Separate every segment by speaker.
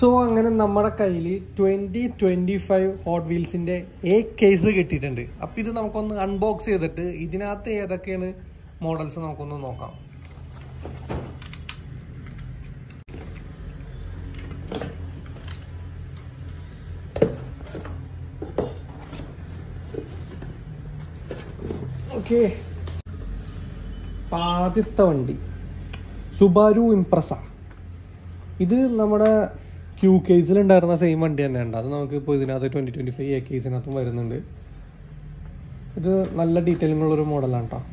Speaker 1: So അങ്ങനെ നമ്മുടെ കയ്യിൽ ട്വന്റി ട്വന്റി ഫൈവ് ഹോട്ട് വീൽസിന്റെ എ കേസ് കിട്ടിയിട്ടുണ്ട് അപ്പൊ ഇത് നമുക്കൊന്ന് അൺബോക്സ് ചെയ്തിട്ട് ഇതിനകത്ത് ഏതൊക്കെയാണ് മോഡൽസ് നമുക്കൊന്ന് നോക്കാം ഓക്കെ ആദ്യത്തെ വണ്ടി സുബാരു ഇംപ്രസ ഇത് നമ്മുടെ ക്യൂ കേസിൽ ഉണ്ടായിരുന്ന സെയിം വണ്ടി തന്നെ ഉണ്ട് അത് നമുക്ക് ഇപ്പോൾ ഇതിനകത്ത് ട്വൻറ്റി ട്വൻറ്റി ഫൈവ് എ കേസിനകത്തും വരുന്നുണ്ട് ഇത് നല്ല ഡീറ്റെയിലിംഗ് ഉള്ളൊരു മോഡലാണ് കേട്ടോ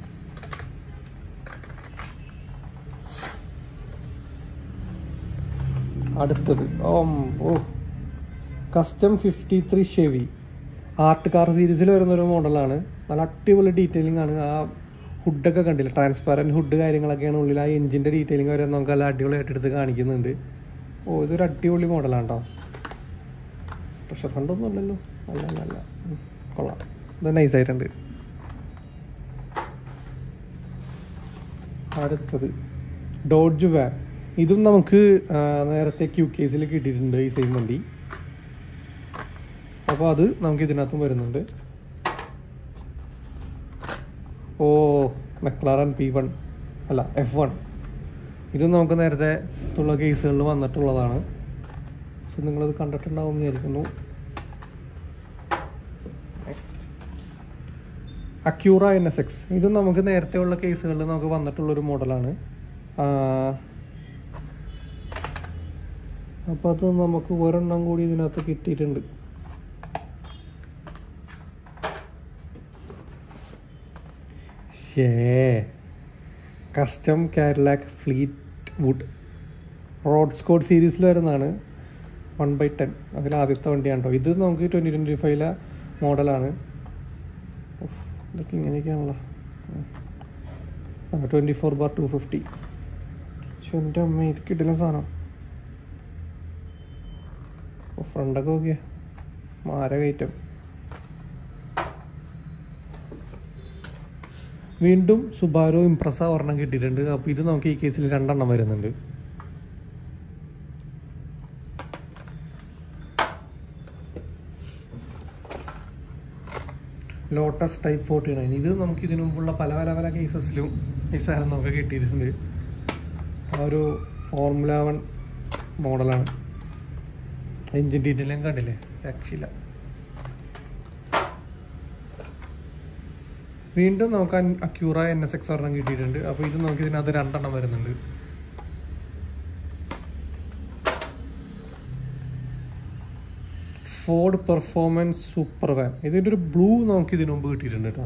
Speaker 1: അടുത്തത് ഓം ഓ custom fifty three Chevy art car സീരീസിൽ വരുന്ന ഒരു മോഡലാണ് നല്ല അടിപൊളി ഡീറ്റെയിലിംഗ് ആണ് ആ ഹുഡൊക്കെ കണ്ടില്ല ട്രാൻസ്പാരൻറ്റ് ഹുഡ് കാര്യങ്ങളൊക്കെയാണ് ഉള്ളിൽ ആ എഞ്ചിൻ്റെ ഡീറ്റെയിലിംഗ് വരെ നമുക്ക് നല്ല അടിപൊളിയായിട്ട് എടുത്ത് കാണിക്കുന്നുണ്ട് ഓ ഇതൊരു അടിപൊളി മോഡലാണ് കേട്ടോ പ്രഷർ ഫണ്ടൊന്നും അല്ലല്ലോ അല്ല അല്ല അല്ല ഉം, കൊള്ളാം ഇത് നൈസായിട്ടുണ്ട് അടുത്തത് ഡോഡ്ജ് വാൻ ഇതും നമുക്ക് ആ, നേരത്തെ ക്യൂ കേസിൽ കിട്ടിയിട്ടുണ്ട് ഈ സെയിം വണ്ടി അപ്പോൾ അത് നമുക്ക് ഇതിനകത്തും വരുന്നുണ്ട് ഓ മെക്ലാറൻ പി വൺ അല്ല എഫ് വൺ ഇതും നമുക്ക് നേരത്തെ ഉള്ള കേസുകളിൽ വന്നിട്ടുള്ളതാണ് സോ നിങ്ങളത് കണ്ടിട്ടുണ്ടാവും എന്ന് വിചാരിക്കുന്നു അക്യൂറ എൻ എസ് എക്സ് ഇതും നമുക്ക് നേരത്തെ ഉള്ള കേസുകളിൽ നമുക്ക് വന്നിട്ടുള്ളൊരു മോഡലാണ് അപ്പോൾ അത് നമുക്ക് ഒരെണ്ണം കൂടി ഇതിനകത്ത് കിട്ടിയിട്ടുണ്ട് ഷേ custom Cadillac Fleetwood rod squad സീരീസിൽ വരുന്നതാണ് വൺ ബൈ ടെൻ അതിൽ ആദ്യത്തെ വണ്ടിയാണ് കേട്ടോ ഇത് നമുക്ക് ട്വൻറ്റി ട്വൻറ്റി ഫൈവിലെ മോഡലാണ് ഉഫ്, ഇതൊക്കെ ഇങ്ങനെയൊക്കെയാണല്ലോ twenty four bar two fifty പക്ഷെ എൻ്റെ അമ്മ ഇത് കിട്ടുന്ന സാധനം ഫ്രണ്ടൊക്കെ നോക്കിയ മാര കയറ്റം വീണ്ടും സുബാരോ ഇംപ്രസ ഒരെണ്ണം കിട്ടിയിട്ടുണ്ട് അപ്പോൾ ഇത് നമുക്ക് ഈ കേസിൽ രണ്ടെണ്ണം വരുന്നുണ്ട് ലോട്ടസ് ടൈപ്പ് ഫോർട്ടി നയൻ ഇത് നമുക്ക് ഇതിനു മുമ്പുള്ള പല പല പല കേസസിലും ഈ സാധനം നമുക്ക് കിട്ടിയിട്ടുണ്ട് ആ ഒരു ഫോർമുല വൺ മോഡലാണ് എൻജിൻ ഡീറ്റെയിലും കണ്ടില്ലേ രക്ഷയില്ല വീണ്ടും നമുക്ക് അക്യൂറ എൻ എസ് എക്സ് ഒരെണ്ണം കിട്ടിയിട്ടുണ്ട് അപ്പോൾ ഇത് നമുക്ക് ഇതിനകത്ത് രണ്ടെണ്ണം വരുന്നുണ്ട് ഫോർഡ് പെർഫോമൻസ് സൂപ്പർ വാൻ ഇതിൻ്റെ ഒരു ബ്ലൂ നമുക്ക് ഇതിനു മുമ്പ് കിട്ടിയിട്ടുണ്ട് കേട്ടോ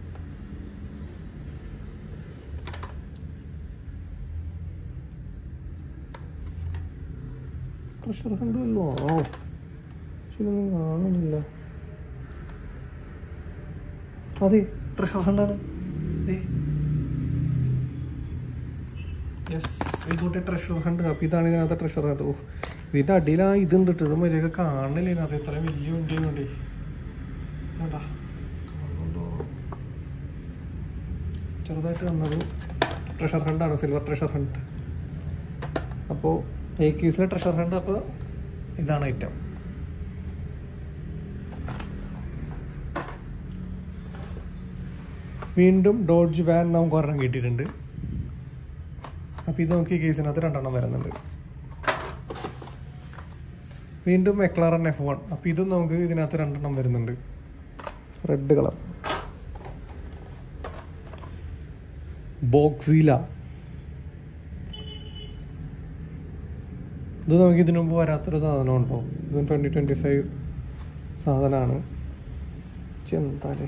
Speaker 1: പ്രഷർ കണ്ടുവല്ലോ ആണോ പക്ഷെ ഇതൊന്നും കാണുന്നില്ല അതെ ട്രഷർ ഹണ്ടാണ് യെസ് ഇതോട്ടെ ട്രഷർ ഹണ്ട് അപ്പം ഇതാണ് ഇതിനകത്ത് ട്രഷർ ഹണ്ട് ഓ ഇതിൻ്റെ അടിയിൽ ആ ഇതുണ്ട് കേട്ടോ ഇത് മര്യാദ കാണില്ല ഇതിനകത്ത് ഇത്രയും വലിയ വണ്ടിയും വേണ്ടി വേണ്ടാ കാണുന്നുണ്ടോ ചെറുതായിട്ട് വന്നത് ട്രഷർ ഹണ്ടാണ് സിൽവർ ട്രഷർ ഹണ്ട് അപ്പോൾ എ കേസിലെ ട്രഷർ ഹണ്ട് അപ്പോൾ ഇതാണ് ഐറ്റം വീണ്ടും ഡോഡ്ജ് വാൻ നമുക്ക് ഒരെണ്ണം കിട്ടിയിട്ടുണ്ട് അപ്പോൾ ഇത് നമുക്ക് ഈ കേസിനകത്ത് രണ്ടെണ്ണം വരുന്നുണ്ട് വീണ്ടും മെക്ലാറൻ എഫ് വൺ അപ്പോൾ ഇതും നമുക്ക് ഇതിനകത്ത് രണ്ടെണ്ണം വരുന്നുണ്ട് റെഡ് കളർ ബോക്സീല ഇത് നമുക്ക് ഇതിനു മുമ്പ് വരാത്തൊരു സാധനം ഉണ്ടോ ഇതും ട്വൻറ്റി ട്വൻറ്റി ഫൈവ് സാധനമാണ് ചെന്താലേ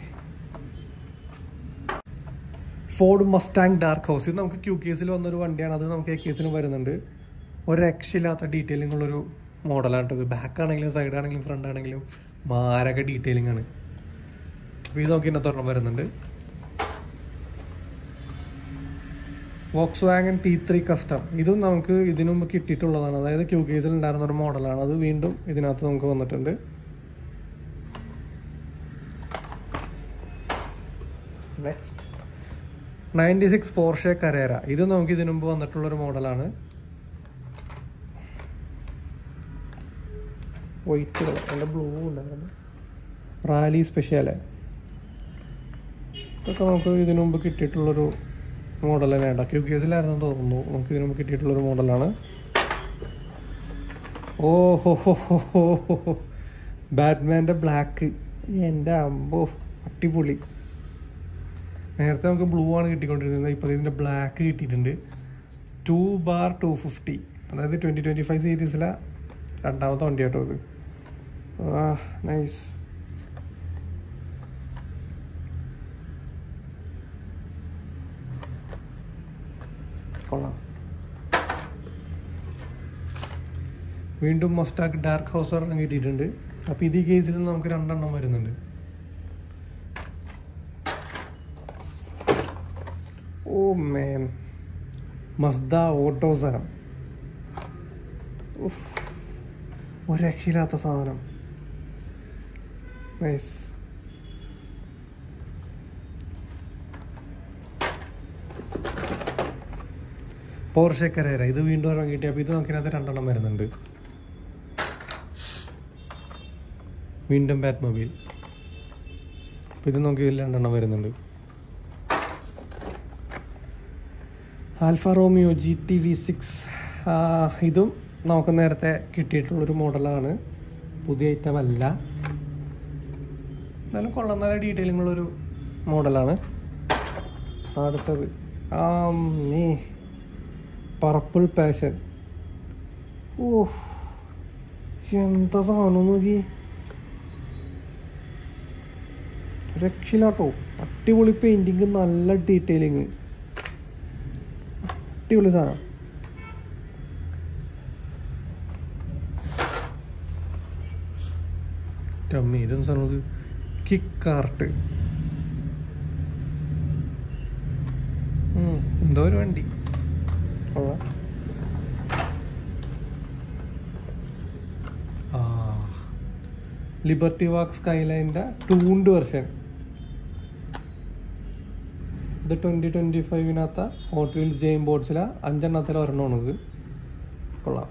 Speaker 1: ഫോർഡ് മസ്റ്റാങ് ഡാർക്ക് ഹൗസ് ഇത് നമുക്ക് ക്യൂ കേസിൽ വന്നൊരു വണ്ടിയാണ് അത് നമുക്ക് എ കേസിലും വരുന്നുണ്ട് ഒരു രക്ഷയില്ലാത്ത ഡീറ്റെയിലിംഗ് ഉള്ളൊരു മോഡലാണ് കേട്ടോ ഇത് ബാക്ക് ആണെങ്കിലും സൈഡ് ആണെങ്കിലും ഫ്രണ്ട് ആണെങ്കിലും മാരക ഡീറ്റെയിലിംഗ് ആണ് അപ്പോൾ ഇത് നമുക്ക് ഇന്നത്തെ ഒരെണ്ണം വരുന്നുണ്ട് Volkswagen T three custom ഇതും നമുക്ക് ഇതിനു മുമ്പ് കിട്ടിയിട്ടുള്ളതാണ് അതായത് ക്യൂ കേസിൽ ഉണ്ടായിരുന്ന ഒരു മോഡലാണ് അത് വീണ്ടും ഇതിനകത്ത് നമുക്ക് വന്നിട്ടുണ്ട് next ninety six Porsche Carrera ഇത് നമുക്ക് ഇതിനു മുമ്പ് വന്നിട്ടുള്ളൊരു മോഡലാണ് വൈറ്റ് കളർ എൻ്റെ ബ്ലൂ ഉണ്ടായിരുന്നു റാലി സ്പെഷ്യല് ഇതൊക്കെ നമുക്ക് ഇതിനു മുമ്പ് കിട്ടിയിട്ടുള്ളൊരു മോഡൽ തന്നെയാണ് ക്യൂ കേസിലായിരുന്നു തോന്നുന്നു നമുക്ക് ഇതിനു മുമ്പ് കിട്ടിയിട്ടുള്ളൊരു മോഡലാണ് ഓ ഹോ ഹോ ഹോ ഹോ ഹോ ഹോ ബാറ്റ്മാൻ്റെ ബ്ലാക്ക് എൻ്റെ അമ്പോ അടിപൊളി നേരത്തെ നമുക്ക് ബ്ലൂ ആണ് കിട്ടിക്കൊണ്ടിരുന്നത് ഇപ്പോൾ ഇതിൻ്റെ ബ്ലാക്ക് കിട്ടിയിട്ടുണ്ട് ടു ബാർ ടു ഫിഫ്റ്റി അതായത് ട്വൻറ്റി ട്വൻറ്റി ഫൈവ് സീരീസിലെ രണ്ടാമത്തെ വണ്ടി കേട്ടോ ഇത് ആ നൈസ് കൊള്ളാം വീണ്ടും മസ്റ്റാക്ക് ഡാർക്ക് ഹൗസ് ഒരെണ്ണം കിട്ടിയിട്ടുണ്ട് അപ്പോൾ ഇത് ഈ കേസിൽ നമുക്ക് രണ്ടെണ്ണം വരുന്നുണ്ട് ഓ മേൻ മസ്ദ ഓട്ടോസാണ് ഉഫ്. ഒരു രക്ഷയില്ലാത്ത സാധനം നൈസ് പോർഷെ കരേര ഇത് വീണ്ടും ഇറങ്ങിയിട്ട് അപ്പോൾ ഇത് നമുക്കിനകത്ത് രണ്ടെണ്ണം വരുന്നുണ്ട് വീണ്ടും ബാറ്റ് മൊബൈൽ അപ്പോൾ ഇത് നമുക്ക് ഇതിൽ രണ്ടെണ്ണം വരുന്നുണ്ട് alpha Romeo G T V six ഇതും നമുക്ക് നേരത്തെ കിട്ടിയിട്ടുള്ളൊരു മോഡലാണ് പുതിയ ഐറ്റം അല്ല എന്നാലും കൊള്ളാം നല്ല ഡീറ്റെയിലിങ്ങുള്ളൊരു മോഡലാണ് അടുത്തത് ആ നീ പർപ്പിൾ പാഷൻ ഓ എന്താ സാധനം നോക്കി രക്ഷയിലാട്ടോ അടിപൊളി പെയിൻറ്റിങ് നല്ല ഡീറ്റെയിലിങ് അടിപൊളി സാധനം ടമ്മി ഇതെന്ത് സാധനം ഇത് കിക്ക് ആർട്ട് എന്തോ ഒരു വണ്ടി കൊള്ളാം ആ ലിബർട്ടി വാക്ക് സ്കൈലൈൻ്റെ ടൂണ്ട് വെർഷൻ ഇത് ട്വൻറ്റി ട്വൻറ്റി ഫൈവിനകത്ത ഹോട്ട് വീൽ ജെയിം ബോർഡ്സിലെ അഞ്ചെണ്ണത്തിൽ ഒരെണ്ണമാണ് ഇത് കൊള്ളാം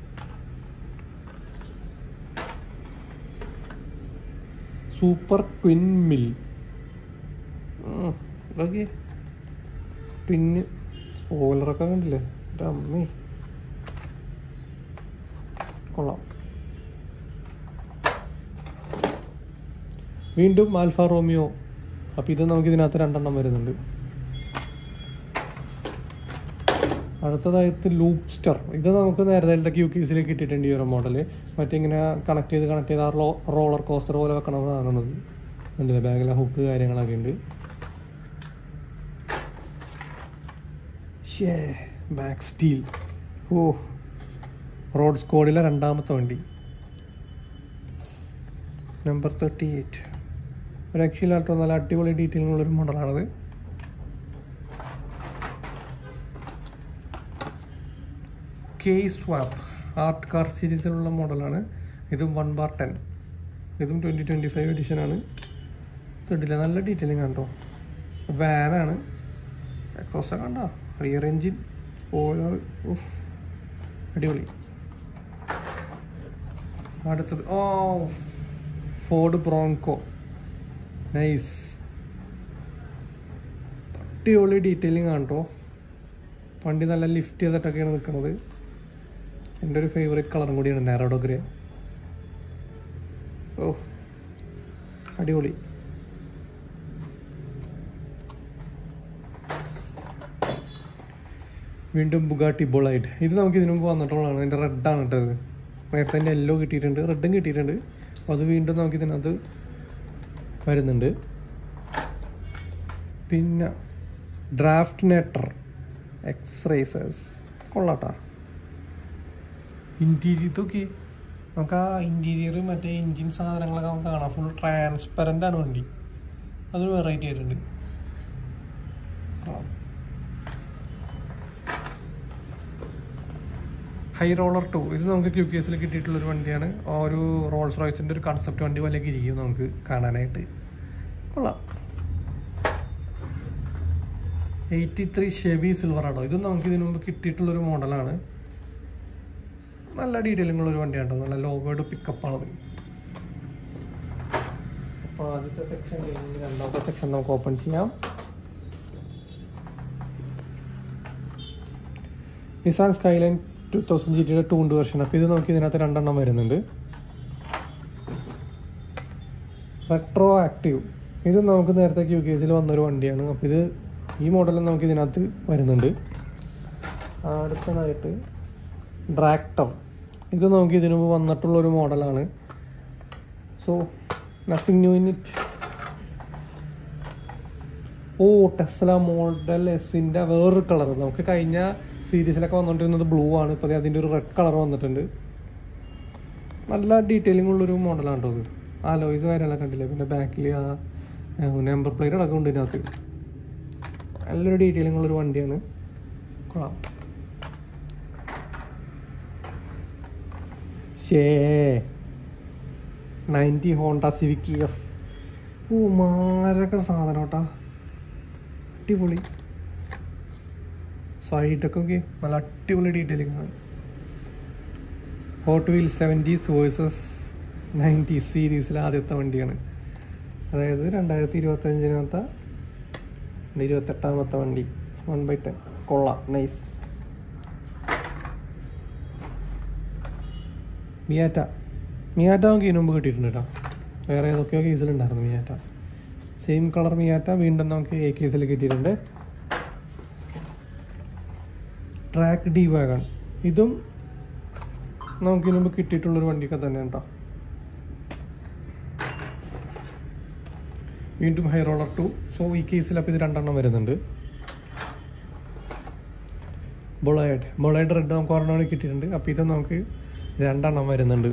Speaker 1: super twin mill okay twin സ്പോയിലറൊക്കെ കണ്ടില്ലേ എൻ്റെ അമ്മേ കൊള്ളാം വീണ്ടും ആൽഫ റോമിയോ അപ്പോൾ ഇത് നമുക്ക് ഇതിനകത്ത് രണ്ടെണ്ണം വരുന്നുണ്ട് അടുത്തതായിട്ട് ലൂപ്സ്റ്റർ ഇത് നമുക്ക് നേരത്തെ ക്യൂ കേസിൽ കിട്ടിയിട്ടുണ്ട് ഈ ഒരു മോഡൽ മറ്റിങ്ങനെ കണക്ട് ചെയ്ത് കണക്ട് ചെയ്ത് ആ റോ റോളർ കോസ്റ്റർ പോലെ വെക്കണത് സാധനമാണത് കണ്ടില്ലേ ബാഗിലെ ഹുക്ക് കാര്യങ്ങളൊക്കെ ഉണ്ട് ഷേ ബാക്ക് സ്റ്റീൽ ഓ റോഡ് സ്കോഡിലെ രണ്ടാമത്തെ വണ്ടി നമ്പർ തേർട്ടി എയ്റ്റ് ഒരു രക്ഷയിലാട്ടോ നല്ല അടിപൊളി ഡീറ്റെയിലിംഗ് ഉള്ളൊരു മോഡലാണത് കെ സ്വാപ്പ് ആർട്ട് കാർ സീരീസിലുള്ള മോഡലാണ് ഇതും വൺ ബാർ ടെൻ ഇതും ട്വൻറ്റി ട്വൻറ്റി ഫൈവ് എഡിഷനാണ് തൊട്ടില്ല നല്ല ഡീറ്റെയിലിംഗ് ആണ് കേട്ടോ വാനാണ് എക്സോസ കണ്ട റിയർ എൻജിൻ സ്പോയിലർ ഉഫ് അടിപൊളി അടുത്തത് ഓ ഫോർഡ് ബ്രോങ്കോ നൈസ് അടിപൊളി ഡീറ്റെയിലിംഗ് ആണ് കേട്ടോ വണ്ടി നല്ല ലിഫ്റ്റ് ചെയ്തിട്ടൊക്കെയാണ് നിൽക്കുന്നത് എൻ്റെ ഒരു ഫേവറേറ്റ് കളറും കൂടിയാണ് നാരോഡോ ഗ്രേ ഓ അടിപൊളി വീണ്ടും ബുഗാട്ടി ബൊളൈറ്റ് ഇത് നമുക്ക് ഇതിനു മുമ്പ് വന്നിട്ടുള്ളതാണ് അതിൻ്റെ റെഡാണ് കേട്ടോ ഇത് നേരത്തെ തന്നെ യെല്ലോ കിട്ടിയിട്ടുണ്ട് റെഡും കിട്ടിയിട്ടുണ്ട് അപ്പോൾ അത് വീണ്ടും നമുക്ക് ഇതിനകത്ത് വരുന്നുണ്ട് പിന്നെ ഡ്രാഫ്റ്റ് നെറ്റർ എക്സ് റേസേഴ്സ് കൊള്ളാട്ടാ ഇൻറ്റീരിയർ ഇതൊക്കെ നമുക്ക് ആ ഇൻറ്റീരിയർ മറ്റേ എൻജിൻ സാധനങ്ങളൊക്കെ നമുക്ക് കാണാം ഫുൾ ട്രാൻസ്പെറൻ്റ് ആണ് വണ്ടി അതൊരു വെറൈറ്റി ആയിട്ടുണ്ട് ഹൈ റോളർ ടു ഇത് നമുക്ക് ക്യൂ കേസിൽ കിട്ടിയിട്ടുള്ളൊരു വണ്ടിയാണ് ആ ഒരു റോൾസ് റോയ്സിൻ്റെ ഒരു കൺസെപ്റ്റ് വണ്ടി പോലെയൊക്കെ ഇരിക്കും നമുക്ക് കാണാനായിട്ട് കൊള്ളാം എയ്റ്റി ത്രീ ഷെവി സിൽവർ ആണോ ഇതും നമുക്ക് ഇതിനു മുമ്പ് കിട്ടിയിട്ടുള്ളൊരു മോഡലാണ് നല്ല ഡീറ്റെയിലിംഗ് ഉള്ള ഒരു വണ്ടിയാണ് കേട്ടോ നല്ല ലോവേഡ് പിക്കപ്പാണത് അപ്പോൾ ആദ്യത്തെ സെക്ഷൻ കഴിഞ്ഞ് രണ്ടാമത്തെ സെക്ഷൻ നമുക്ക് ഓപ്പൺ ചെയ്യാം Nissan Skyline two thousand G ടിയുടെ ടൂണ്ട് വെർഷൻ അപ്പോൾ ഇത് നമുക്ക് ഇതിനകത്ത് രണ്ടെണ്ണം വരുന്നുണ്ട് റെട്രോ ആക്റ്റീവ് ഇത് നമുക്ക് നേരത്തെ ക്യു കേസിൽ വന്നൊരു വണ്ടിയാണ് അപ്പോൾ ഇത് ഈ മോഡലും നമുക്ക് ഇതിനകത്ത് വരുന്നുണ്ട് അടുത്തതായിട്ട് ഡ്രാക്ടർ ഇത് നമുക്ക് ഇതിനു മുമ്പ് വന്നിട്ടുള്ളൊരു മോഡലാണ് so nothing new in it ഓ ടെസ്ല മോഡൽ എസിൻ്റെ വേറൊരു കളർ നമുക്ക് കഴിഞ്ഞ സീരീസിലൊക്കെ വന്നുകൊണ്ടിരുന്നത് ബ്ലൂ ആണ് ഇപ്പോൾ അതിൻ്റെ ഒരു റെഡ് കളർ വന്നിട്ടുണ്ട് നല്ല ഡീറ്റെയിലിംഗ് ഉള്ളൊരു മോഡലാണ് കേട്ടോ ഇത് ആ ലോയ്സ് കാര്യങ്ങളൊക്കെ കണ്ടില്ലേ പിന്നെ ബാക്കിൽ ആ നമ്പർ പ്ലേറ്റ് അടക്കം ഉണ്ട് ഇതിനകത്ത് നല്ലൊരു ഡീറ്റെയിലിംഗ് ഉള്ളൊരു വണ്ടിയാണ് കൊള്ളാം ഷേ നയൻറ്റി ഹോണ്ട സിവിക് എഫ് ഓ മാരൊക്കെ സാധനം കേട്ടാ അടിപൊളി സൈഡൊക്കെ ഒക്കെ നല്ല അടിപൊളി ഡീറ്റെയിലിംഗ് ആണ് hot wheel seventies versus ninety സീരീസിലെ ആദ്യത്തെ വണ്ടിയാണ് അതായത് രണ്ടായിരത്തി ഇരുപത്തഞ്ചിനകത്തെ ഇരുപത്തെട്ടാമത്തെ വണ്ടി വൺ ബൈ ടെൻ കൊള്ളാം നൈസ് മിയാറ്റ മിയാറ്റ നമുക്ക് ഇതിനു മുമ്പ് കിട്ടിയിട്ടുണ്ട് കേട്ടോ വേറെ ഏതൊക്കെയോ കേസിലുണ്ടായിരുന്നു മിയാറ്റ സെയിം കളർ മിയാറ്റ വീണ്ടും നമുക്ക് എ കേസിൽ കിട്ടിയിട്ടുണ്ട് ട്രാക്ക് ഡി വാഗൺ ഇതും നമുക്ക് ഇതിനു മുമ്പ് കിട്ടിയിട്ടുള്ളൊരു വണ്ടിയൊക്കെ തന്നെ കേട്ടോ വീണ്ടും ഹൈ റോളർ ടു സോ ഈ കേസിൽ അപ്പോൾ ഇത് രണ്ടെണ്ണം വരുന്നുണ്ട് ബൊളൈഡ് ബൊളൈഡ് റെഡ് നമുക്ക് ഒരെണ്ണം കിട്ടിയിട്ടുണ്ട് അപ്പോൾ ഇത് നമുക്ക് രണ്ടെണ്ണം വരുന്നുണ്ട്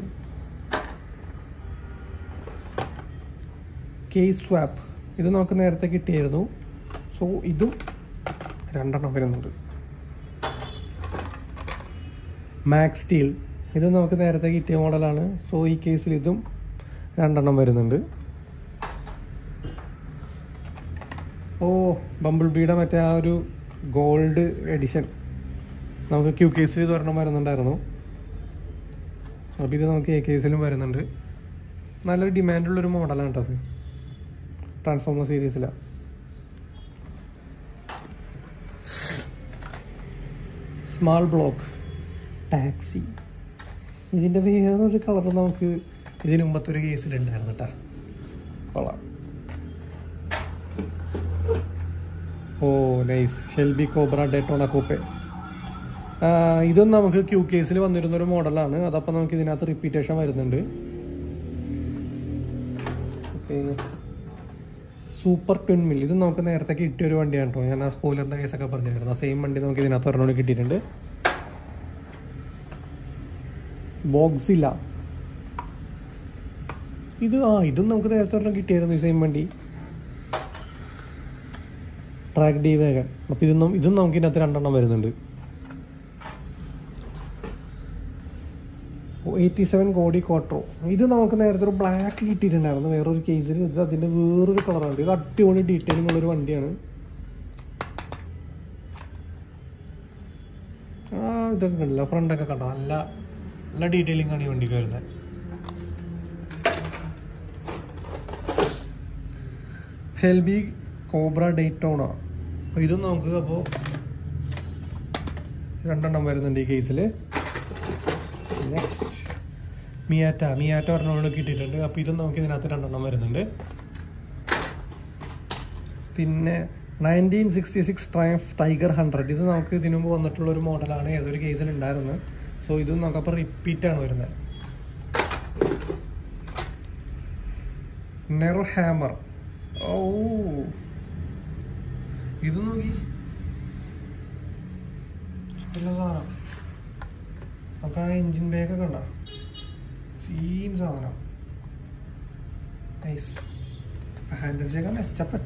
Speaker 1: കേസ് സ്വാപ്പ് ഇത് നമുക്ക് നേരത്തെ കിട്ടിയായിരുന്നു സോ ഇതും രണ്ടെണ്ണം വരുന്നുണ്ട് മാക്സ് സ്റ്റീൽ ഇത് നമുക്ക് നേരത്തെ കിട്ടിയ മോഡലാണ് സോ ഈ കേസിൽ ഇതും രണ്ടെണ്ണം വരുന്നുണ്ട് ഓ ബമ്പിൾ ബീയുടെ മറ്റേ ആ ഒരു ഗോൾഡ് എഡിഷൻ നമുക്ക് ക്യൂ കേസിൽ ഇത് ഒരെണ്ണം വരുന്നുണ്ടായിരുന്നു അപ്പോൾ ഇത് നമുക്ക് എ കേസിലും വരുന്നുണ്ട് നല്ലൊരു ഡിമാൻഡുള്ളൊരു മോഡലാണ് കേട്ടോ അത് ട്രാൻസ്ഫോമർ സീരീസിലാണ് സ്മാൾ ബ്ലോക്ക് ടാക്സി ഇതിൻ്റെ വേറൊരു കളർ നമുക്ക് ഇതിന് മുമ്പത്തെ ഒരു കേസിലുണ്ടായിരുന്നു കേട്ടോ കൊള്ളാം ഓ nice Shelby Cobra Daytona coupe ഇതും നമുക്ക് ക്യൂ കേസിൽ വന്നിരുന്ന ഒരു മോഡലാണ് അതപ്പോൾ നമുക്ക് ഇതിനകത്ത് റിപ്പീറ്റേഷൻ വരുന്നുണ്ട് സൂപ്പർ ട്വിൻ മിൽ ഇത് നമുക്ക് നേരത്തെ കിട്ടിയ ഒരു വണ്ടിയാണ് കേട്ടോ ഞാൻ ആ സ്പോയിലറിൻ്റെ കേസൊക്കെ പറഞ്ഞിരുന്നു ആ സെയിം വണ്ടി നമുക്ക് ഇതിനകത്ത് ഒരെണ്ണം കിട്ടിയിട്ടുണ്ട് ബോക്സില്ല ഇത് ആ ഇതും നമുക്ക് നേരത്തെ ഒരെണ്ണം കിട്ടിയായിരുന്നു ഈ സെയിം വണ്ടി ട്രാക്ക് ഡി വേഗൻ അപ്പോൾ ഇതൊന്നും ഇതും നമുക്ക് ഇതിനകത്ത് രണ്ടെണ്ണം വരുന്നുണ്ട് എയ്റ്റി സെവൻ കോടി കോട്രോ ഇത് നമുക്ക് നേരത്തെ ഒരു ബ്ലാക്ക് കിട്ടിയിട്ടുണ്ടായിരുന്നു വേറൊരു കേസിൽ ഇത് അതിൻ്റെ വേറൊരു കളറാണ് ഇത് അടിപൊളി ഡീറ്റെയിലിംഗ് ഉള്ളൊരു വണ്ടിയാണ് ആ ഇതൊക്കെ കണ്ടില്ല ഫ്രണ്ടൊക്കെ കണ്ടോ നല്ല നല്ല ഡീറ്റെയിലിംഗ് ആണ് ഈ വണ്ടിക്ക് വരുന്നത് ഹെൽബി കോബ്ര ഡേറ്റോണ ഇതും നമുക്ക് അപ്പോൾ രണ്ടെണ്ണം വരുന്നുണ്ട് ഈ കേസിൽ നെക്സ്റ്റ് മിയാറ്റ മിയാറ്റ ഒരെണ്ണം കിട്ടിയിട്ടുണ്ട് അപ്പോൾ ഇതും നമുക്ക് ഇതിനകത്ത് രണ്ടെണ്ണം വരുന്നുണ്ട് പിന്നെ nineteen sixty six Triumph tiger hundred ഇത് നമുക്ക് ഇതിനു മുമ്പ് വന്നിട്ടുള്ള ഒരു മോഡലാണ് ഏതൊരു കേസിൽ ഉണ്ടായിരുന്നത് സോ ഇതും നമുക്കപ്പോൾ റിപ്പീറ്റാണ് വരുന്നത് നെറോ ഹാമർ ഓ ഇത് നോക്കി കിട്ടില്ല സാധനം നമുക്ക് ആ എൻജിൻ ബാഗൊക്കെ ഉണ്ടോ സീൻ സാധനം നൈസ് ഫാൻറ്റസിയൊക്കെ മെച്ചപ്പെട്ട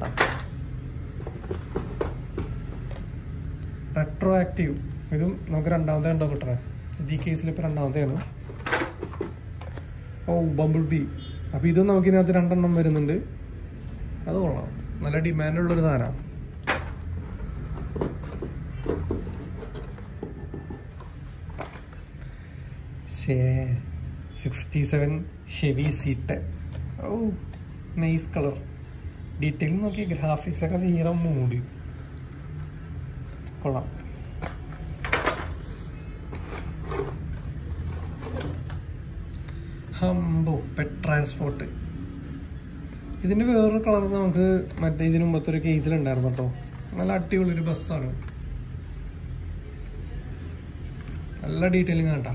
Speaker 1: റെട്രോ ആക്റ്റീവ് ഇതും നമുക്ക് രണ്ടാമത്തെ ഉണ്ടോ കിട്ടണേ ഇത് ഈ കേസിൽ ഇപ്പോൾ രണ്ടാമത്തെയാണ് ഓ ബമ്പിൾ ബി അപ്പോൾ ഇതും നമുക്ക് ഇതിനകത്ത് രണ്ടെണ്ണം വരുന്നുണ്ട് അത് കൊള്ളാം നല്ല ഡിമാൻഡുള്ളൊരു സാധനമാണ് ഷേ സിക്സ്റ്റി സെവൻ ഷെവി സീറ്റ് ഓ നൈസ് കളർ ഡീറ്റെയിൽ നോക്കി ഗ്രാഫിക്സ് ഒക്കെ വേറെ മൂടി കൊള്ളാം ഹംബോ പെറ്റ് ട്രാൻസ്പോർട്ട് ഇതിന്റെ വേറൊരു കളർ നമുക്ക് മറ്റേ ഇതിന് മുമ്പത്തെ ഒരു കേസിലുണ്ടായിരുന്നു കേട്ടോ നല്ല അടിപൊളി ഒരു ബസ്സാണ് നല്ല ഡീറ്റെയിലിംഗ് കേട്ടാ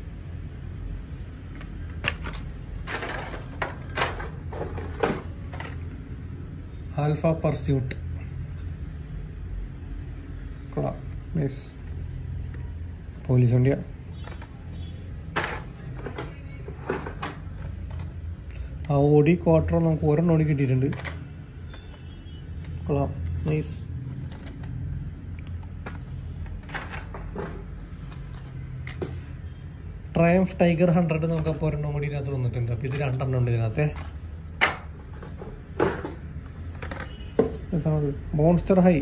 Speaker 1: ആൽഫ പർസ്യൂട്ട് കൊള്ളാം നൈസ് പോലീസ് വണ്ടിയാ ആ ഓടി ക്വാർട്ടർ നമുക്ക് ഒരെണ്ണം ഓടി കിട്ടിയിട്ടുണ്ട് കൊള്ളാം നൈസ് ട്രയംഫ് ടൈഗർ ഹൺഡ്രഡ് നമുക്ക് അപ്പോൾ ഒരെണ്ണം കൂടി ഇതിനകത്ത് വന്നിട്ടുണ്ട് അപ്പോൾ ഇത് രണ്ടെണ്ണം ഉണ്ട് ഇതിനകത്തെ മോൺസ്റ്റർ ഹൈ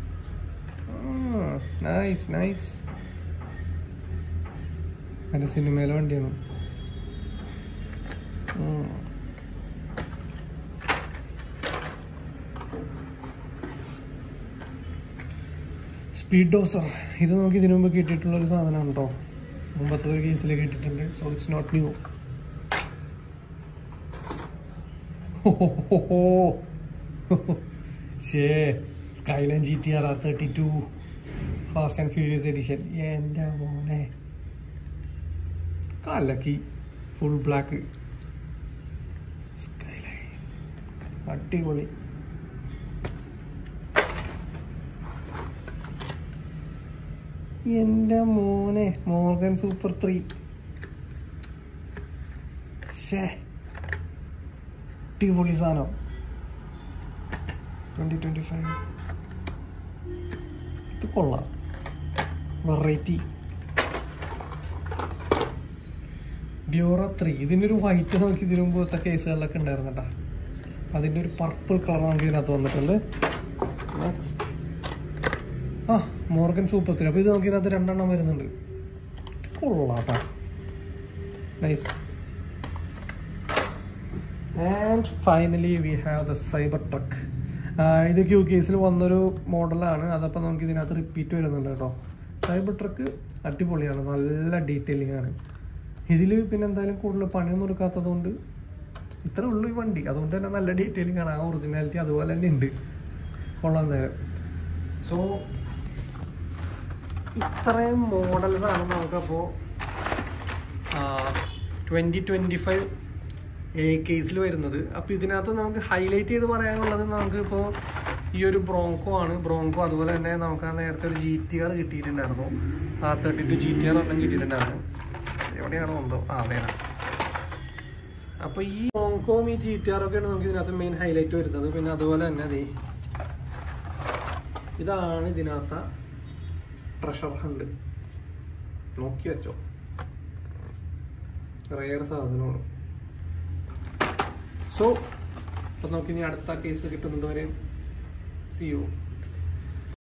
Speaker 1: നൈസ് നൈസ് അതിൻ്റെ സിനിമയിലെ വണ്ടിയാണ് ഉം. സ്പീഡ് ഡോസർ ഇത് നമുക്ക് ഇതിനു മുമ്പ് കിട്ടിയിട്ടുള്ള ഒരു സാധനമാണ് കേട്ടോ മുമ്പത്തെ ഒരു കേസിൽ കിട്ടിയിട്ടുണ്ട് സോ ഇറ്റ്സ് നോട്ട് ന്യൂ ഷേ Skyline G T R R thirty two fast and furious edition എൻ്റെ മോനെ കലക്കി ഫുൾ ബ്ലാക്ക് സ്കൈലൈൻ അടിപൊളി എൻ്റെ മോനെ മോർഗൻ സൂപ്പർ ത്രീ ഷേ അടിപൊളി സാധനം ട്വൻ്റി ട്വൻ്റി ഫൈവ് ഇത് കൊള്ളാം വെറൈറ്റി ഡ്യൂറ ത്രീ ഇതിൻ്റെ ഒരു വൈറ്റ് നമുക്ക് ഇതിനു മുമ്പത്തെ കേസുകളിലൊക്കെ ഉണ്ടായിരുന്നു കേട്ടോ അതിൻ്റെ ഒരു പർപ്പിൾ കളർ നമുക്ക് ഇതിനകത്ത് വന്നിട്ടുണ്ട് നെക്സ്റ്റ് ആ മോർഗൻ സൂപ്പർ ത്രീ അപ്പോൾ ഇത് നമുക്ക് ഇതിനകത്ത് രണ്ടെണ്ണം വരുന്നുണ്ട് ഇത് കൊള്ളാം കേട്ടോ nice and finally we have the Cybertruck ഇത് ക്യൂ കേസിൽ വന്നൊരു മോഡലാണ് അതപ്പോൾ നമുക്ക് ഇതിനകത്ത് റിപ്പീറ്റ് വരുന്നുണ്ട് കേട്ടോ സൈബർ ട്രക്ക് അടിപൊളിയാണ് നല്ല ഡീറ്റെയിലിംഗ് ആണ് ഇതിൽ പിന്നെ എന്തായാലും കൂടുതൽ പണിയൊന്നും എടുക്കാത്തത് കൊണ്ട് ഇത്ര ഉള്ളൂ ഈ വണ്ടി അതുകൊണ്ട് തന്നെ നല്ല ഡീറ്റെയിലിംഗ് ആണ് ആ ഒറിജിനാലിറ്റി അതുപോലെ തന്നെ ഉണ്ട് കൊള്ളാൻ നേരം സോ ഇത്രയും മോഡൽസ് ആണ് നമുക്കപ്പോൾ ട്വൻറ്റി ട്വൻറ്റി ഫൈവ് എ കേസിൽ വരുന്നത് അപ്പോൾ ഇതിനകത്ത് നമുക്ക് ഹൈലൈറ്റ് ചെയ്ത് പറയാനുള്ളത് നമുക്ക് ഇപ്പോൾ ഈ ഒരു ബ്രോങ്കോ ആണ് ബ്രോങ്കോ അതുപോലെ തന്നെ നമുക്ക് ആ നേരത്തെ ഒരു ജി ടി ആർ കിട്ടിയിട്ടുണ്ടായിരുന്നു ആ thirty two G T R ഒരെണ്ണം കിട്ടിയിട്ടുണ്ടായിരുന്നു എവിടെയാണോ എന്തോ ആ അതേനാ അപ്പോൾ ഈ ബ്രോങ്കോയും ഈ ജി ടി ആർ ഒക്കെയാണ് നമുക്ക് ഇതിനകത്ത് മെയിൻ ഹൈലൈറ്റ് വരുന്നത് പിന്നെ അതുപോലെ തന്നെ അതേ ഇതാണ് ഇതിനകത്ത് ട്രഷർ ഹണ്ട് നോക്കി വെച്ചോ റയർ സാധനമാണ് സോ അപ്പം നമുക്കിനി അടുത്ത കേസ് കിട്ടുന്നത് വരെ സി യു